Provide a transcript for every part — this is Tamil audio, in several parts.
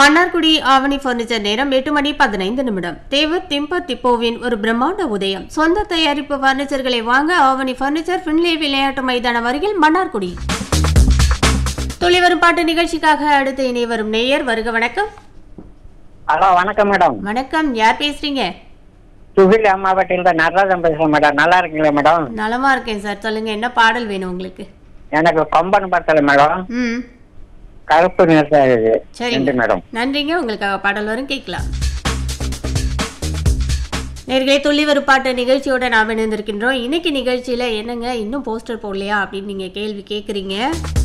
மன்னார்குடி ஆவணி பர்னிச்சர் நேரம் எட்டு மணி பதினைந்து நிமிடம் தேவர் திம்ப திப்போவின் ஒரு பிரம்மாண்ட உதயம் சொந்த தயாரிப்பு பர்னிச்சர்களை வாங்க ஆவணி பர்னிச்சர் பின்லே விளையாட்டு மைதானம் அருகில் மன்னார்குடி துளி வரும் பாட்டு நிகழ்ச்சிக்காக அடுத்து இணை வரும் நேயர் வருக வணக்கம் ஹலோ வணக்கம் மேடம் வணக்கம் யார் பேசுறீங்க சுகில் மாவட்டத்தில் நடராஜன் பேசுறேன் மேடம் நல்லா இருக்கீங்களா மேடம் நலமா இருக்கேன் சார் சொல்லுங்க என்ன பாடல் வேணும் உங்களுக்கு எனக்கு கொம்பன் பத்தல மேடம் ம் கருப்பு நிறத்தில் இருக்கு சரிங்க. ரெண்டு மேடம் நன்றிங்க உங்களுக்காக பாடல் வரும் கேட்கலாம் நேர்களே துள்ளி வரும் பாட்டு நிகழ்ச்சியோட நாம் இணைந்திருக்கின்றோம் இன்னைக்கு நிகழ்ச்சியில என்னங்க இன்னும் போஸ்டர் போடலையா அப்படின்னு நீங்க கேள்வி கேட்குறீங்க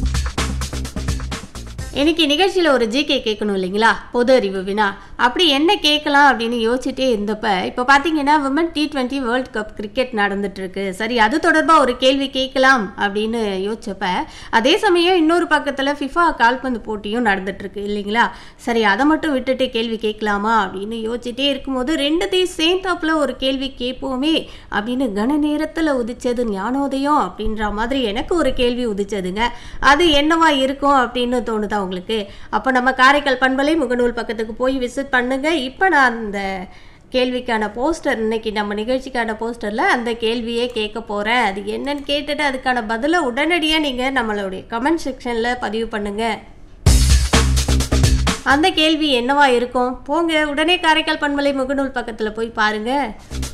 இன்னைக்கு நிகழ்ச்சியில் ஒரு ஜிகே கேட்கணும் இல்லைங்களா பொது அறிவு வினா அப்படி என்ன கேட்கலாம் அப்படின்னு யோசிச்சுட்டே இருந்தப்ப இப்போ பார்த்தீங்கன்னா women T twenty world cup cricket நடந்துட்டு இருக்கு சரி அது தொடர்பாக ஒரு கேள்வி கேட்கலாம் அப்படின்னு யோசிச்சப்ப அதே சமயம் இன்னொரு பக்கத்தில் ஃபிஃபா கால்பந்து போட்டியும் நடந்துட்டு இருக்கு இல்லைங்களா சரி அதை மட்டும் விட்டுட்டு கேள்வி கேட்கலாமா அப்படின்னு யோசிச்சுட்டே இருக்கும்போது ரெண்டுத்தையும் சேர்ந்தாப்புல ஒரு கேள்வி கேட்போமே அப்படின்னு கன நேரத்தில் உதிச்சது ஞானோதயம் அப்படின்ற மாதிரி எனக்கு ஒரு கேள்வி உதிச்சதுங்க அது என்னவா இருக்கும் அப்படின்னு தோணுதா உங்களுக்கு அப்போ நம்ம காரைக்கால் பண்பலை முகநூல் பக்கத்துக்கு போய் விசிட் பண்ணுங்க இப்போ நான் அந்த கேள்விக்கான போஸ்டர் இன்னைக்கு நம்ம நிகழ்ச்சிக்கான போஸ்டரில் அந்த கேள்வியே கேட்க போகிறேன் அது என்னன்னு கேட்டுட்டு அதுக்கான பதிலை உடனடியாக நீங்கள் நம்மளுடைய கமெண்ட் செக்ஷனில் பதிவு பண்ணுங்க அந்த கேள்வி என்னவா இருக்கும் போங்க உடனே காரைக்கால் பண்பலை முகநூல் பக்கத்தில் போய் பாருங்க